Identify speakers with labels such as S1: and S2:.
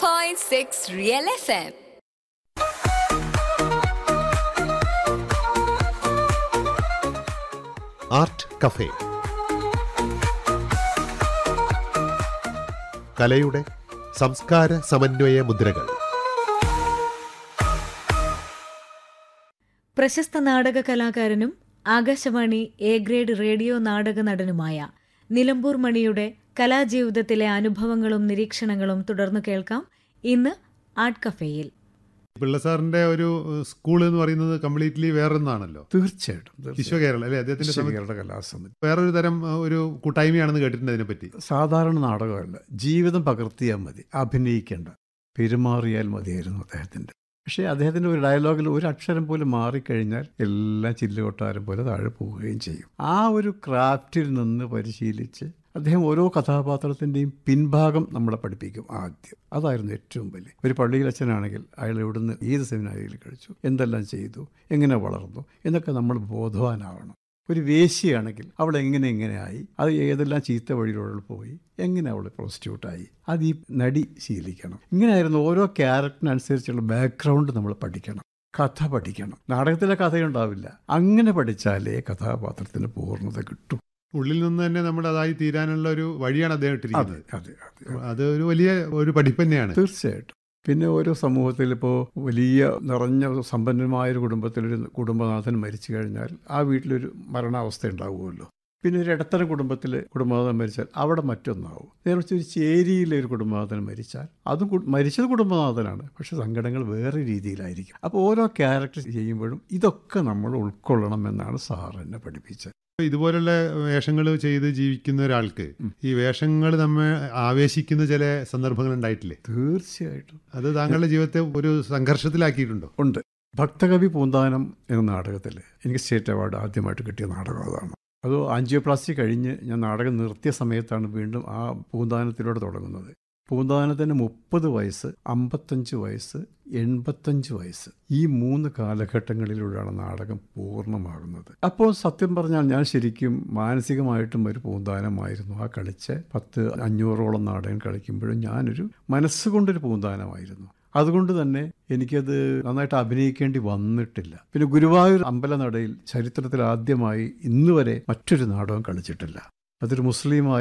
S1: 101.6 Real FM.
S2: Art cafe കലയുടെ സംസ്കാര സമന്വയ മുദ്രകൾ
S3: പ്രശസ്ത നാടക കലാകാരനും ആകാശവാണി എ ഗ്രേഡ് റേഡിയോ നാടക നടനുമായ നിലമ്പൂർ മണിയുടെ കലാജീവിതത്തിലെ അനുഭവങ്ങളും നിരീക്ഷണങ്ങളും തുടർന്നു കേൾക്കാം ഇന്ന് ആർട്ട് കഫേയിൽ
S2: പിള്ളസാറിന്റെ ഒരു സ്കൂൾ എന്ന് പറയുന്നത് കംപ്ലീറ്റ്ലി വേറൊന്നാണല്ലോ
S4: തീർച്ചയായിട്ടും
S2: വിശ്വകേരള അല്ലെ അദ്ദേഹത്തിന്റെ സമയത്ത്
S4: കേരള കലാസമിതി
S2: വേറൊരു തരം ആ, ഒരു കൂട്ടായ്മയാണെന്ന് കേട്ടിട്ടുണ്ട് അതിനെപ്പറ്റി
S4: സാധാരണ നാടകമല്ല ജീവിതം പകർത്തിയാൽ മതി അഭിനയിക്കേണ്ട പെരുമാറിയാൽ മതിയായിരുന്നു അദ്ദേഹത്തിൻ്റെ പക്ഷേ അദ്ദേഹത്തിൻ്റെ ഒരു ഡയലോഗിൽ ഒരു അക്ഷരം പോലും മാറിക്കഴിഞ്ഞാൽ എല്ലാം ചില്ലുകൊട്ടാരം പോലെ താഴെ പോവുകയും ചെയ്യും ആ ഒരു ക്രാഫ്റ്റിൽ നിന്ന് പരിശീലിച്ച് അദ്ദേഹം ഓരോ കഥാപാത്രത്തിൻ്റെയും പിൻഭാഗം നമ്മളെ പഠിപ്പിക്കും ആദ്യം അതായിരുന്നു ഏറ്റവും വലിയ ഒരു പള്ളിയിൽ അച്ഛനാണെങ്കിൽ അയാൾ ഇവിടുന്ന് ഏത് സെമിനാരിയിൽ കഴിച്ചു എന്തെല്ലാം ചെയ്തു എങ്ങനെ വളർന്നു എന്നൊക്കെ നമ്മൾ ബോധവാനാവണം ഒരു വേശ്യയാണെങ്കിൽ അവൾ എങ്ങനെ എങ്ങനെയായി അത് ഏതെല്ലാം ചീത്ത വഴിയിലൂടെ പോയി എങ്ങനെ അവൾ പ്രോസ്റ്റിറ്റ്യൂട്ടായി അത് ഈ നടി ശീലിക്കണം ഇങ്ങനെയായിരുന്നു ഓരോ ക്യാരക്ടറിനനുസരിച്ചുള്ള ബാക്ക്ഗ്രൗണ്ട് നമ്മൾ പഠിക്കണം കഥ പഠിക്കണം നാടകത്തിലെ കഥയുണ്ടാവില്ല അങ്ങനെ പഠിച്ചാലേ കഥാപാത്രത്തിന് പൂർണ്ണത കിട്ടും
S2: ഉള്ളിൽ നിന്ന് തന്നെ നമ്മുടെ അതായി തീരാനുള്ള ഒരു വഴിയാണ് അദ്ദേഹം
S4: അതെ
S2: ഇട്ടിരിക്കുന്നത്
S4: അതെ അതെ
S2: അത് ഒരു വലിയ ഒരു പഠിപ്പ് തന്നെയാണ്
S4: തീർച്ചയായിട്ടും പിന്നെ ഓരോ സമൂഹത്തിൽ ഇപ്പോൾ വലിയ നിറഞ്ഞ സമ്പന്നമായ ഒരു കുടുംബത്തിലൊരു കുടുംബനാഥൻ മരിച്ചു കഴിഞ്ഞാൽ ആ വീട്ടിലൊരു മരണാവസ്ഥ ഉണ്ടാവുമല്ലോ പിന്നെ ഒരു ഇടത്തരം കുടുംബത്തിൽ കുടുംബനാഥൻ മരിച്ചാൽ അവിടെ മറ്റൊന്നാവും നേരെ മറിച്ച് ഒരു ചേരിയിലെ ഒരു കുടുംബനാഥൻ മരിച്ചാൽ അതും കു- മരിച്ചത് കുടുംബനാഥനാണ് പക്ഷെ സങ്കടങ്ങൾ വേറെ രീതിയിലായിരിക്കും അപ്പോൾ ഓരോ ക്യാരക്ടർ ചെയ്യുമ്പോഴും ഇതൊക്കെ നമ്മൾ ഉൾക്കൊള്ളണം എന്നാണ് സാർ എന്നെ പഠിപ്പിച്ചത്
S2: ഇതുപോലുള്ള വേഷങ്ങൾ ചെയ്ത് ജീവിക്കുന്ന ഒരാൾക്ക് ഈ വേഷങ്ങൾ നമ്മെ ആവേശിക്കുന്ന ചില സന്ദർഭങ്ങൾ ഉണ്ടായിട്ടില്ലേ
S4: തീർച്ചയായിട്ടും
S2: അത് താങ്കളുടെ ജീവിതത്തെ ഒരു സംഘർഷത്തിലാക്കിയിട്ടുണ്ടോ
S4: ഉണ്ട് ഭക്തകവി പൂന്താനം എന്ന നാടകത്തിൽ എനിക്ക് സ്റ്റേറ്റ് അവാർഡ് ആദ്യമായിട്ട് കിട്ടിയ നാടകം അതാണ് അത് ആൻജിയോപ്ലാസ്റ്റി കഴിഞ്ഞ് ഞാൻ നാടകം നിർത്തിയ സമയത്താണ് വീണ്ടും ആ പൂന്താനത്തിലൂടെ തുടങ്ങുന്നത് പൂന്താനത്തിന് മുപ്പത് വയസ്സ് അമ്പത്തഞ്ച് വയസ്സ് എൺപത്തഞ്ച് വയസ്സ് ഈ മൂന്ന് കാലഘട്ടങ്ങളിലൂടെയാണ് നാടകം പൂർണ്ണമാകുന്നത് അപ്പോൾ സത്യം പറഞ്ഞാൽ ഞാൻ ശരിക്കും മാനസികമായിട്ടും ഒരു പൂന്താനമായിരുന്നു ആ കളിച്ച് പത്ത് അഞ്ഞൂറോളം നാടകം കളിക്കുമ്പോഴും ഞാനൊരു മനസ്സുകൊണ്ടൊരു പൂന്താനമായിരുന്നു അതുകൊണ്ട് തന്നെ എനിക്കത് നന്നായിട്ട് അഭിനയിക്കേണ്ടി വന്നിട്ടില്ല പിന്നെ ഗുരുവായൂർ അമ്പലനടയിൽ ചരിത്രത്തിൽ ആദ്യമായി ഇന്ന് വരെ മറ്റൊരു നാടകം കളിച്ചിട്ടില്ല അതൊരു മുസ്ലിമായ